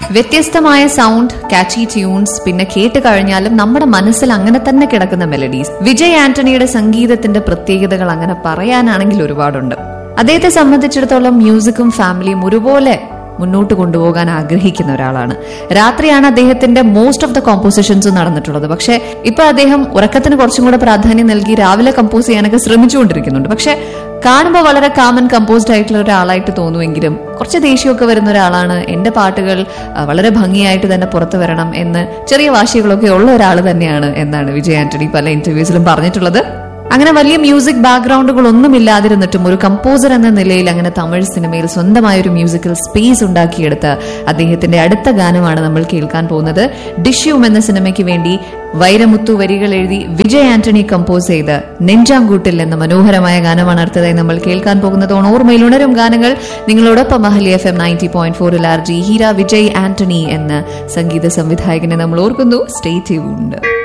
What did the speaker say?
വ്യത്യസ്തമായ സൗണ്ട് കാച്ചി ട്യൂൺസ് പിന്നെ കേട്ട് കഴിഞ്ഞാലും നമ്മുടെ മനസ്സിൽ അങ്ങനെ തന്നെ കിടക്കുന്ന മെലഡീസ് വിജയ് ആന്റണിയുടെ സംഗീതത്തിന്റെ പ്രത്യേകതകൾ അങ്ങനെ പറയാനാണെങ്കിൽ ഒരുപാടുണ്ട് അദ്ദേഹത്തെ സംബന്ധിച്ചിടത്തോളം മ്യൂസിക്കും ഫാമിലിയും ഒരുപോലെ മുന്നോട്ട് കൊണ്ടുപോകാൻ ആഗ്രഹിക്കുന്ന ഒരാളാണ് രാത്രിയാണ് അദ്ദേഹത്തിന്റെ മോസ്റ്റ് ഓഫ് ദ കോമ്പോസിഷൻസ് നടന്നിട്ടുള്ളത് പക്ഷെ ഇപ്പൊ അദ്ദേഹം ഉറക്കത്തിന് കുറച്ചും കൂടെ പ്രാധാന്യം നൽകി രാവിലെ കമ്പോസ് ചെയ്യാനൊക്കെ ശ്രമിച്ചുകൊണ്ടിരിക്കുന്നുണ്ട് പക്ഷെ കാണുമ്പോൾ വളരെ കാമൻ കമ്പോസ്ഡ് ആയിട്ടുള്ള ഒരാളായിട്ട് തോന്നുമെങ്കിലും കുറച്ച് ദേഷ്യമൊക്കെ വരുന്ന ഒരാളാണ് എന്റെ പാട്ടുകൾ ആ, വളരെ ഭംഗിയായിട്ട് തന്നെ പുറത്തു വരണം എന്ന് ചെറിയ വാശികളൊക്കെ ഉള്ള ഒരാൾ തന്നെയാണ് എന്നാണ് വിജയ് ആന്റണി പല ഇന്റർവ്യൂസിലും പറഞ്ഞിട്ടുള്ളത് അങ്ങനെ വലിയ മ്യൂസിക് ബാക്ക്ഗ്രൗണ്ടുകൾ ഒന്നും ഇല്ലാതിരുന്നിട്ടും ഒരു കമ്പോസർ എന്ന നിലയിൽ അങ്ങനെ തമിഴ് സിനിമയിൽ സ്വന്തമായ ഒരു മ്യൂസിക്കൽ സ്പേസ് ഉണ്ടാക്കിയെടുത്ത അദ്ദേഹത്തിന്റെ അടുത്ത ഗാനമാണ് നമ്മൾ കേൾക്കാൻ പോകുന്നത് ഡിഷ്യൂം എന്ന സിനിമയ്ക്ക് വേണ്ടി വൈരമുത്തു വരികൾ എഴുതി വിജയ് ആന്റണി കമ്പോസ് ചെയ്ത് നെഞ്ചാങ്കൂട്ടിൽ എന്ന മനോഹരമായ ഗാനമാണ് അടുത്തതായി നമ്മൾ കേൾക്കാൻ പോകുന്നത് ഓൺ ഓർമ്മയിൽ ഉണരും ഗാനങ്ങൾ നിങ്ങളോടൊപ്പം മഹലി എഫ് എം നയൻറ്റി പോയിന്റ് ഫോറിൽ ആർ ജി ഹീര വിജയ് ആന്റണി എന്ന സംഗീത സംവിധായകനെ നമ്മൾ ഓർക്കുന്നു സ്റ്റേ ട്യൂൺഡ്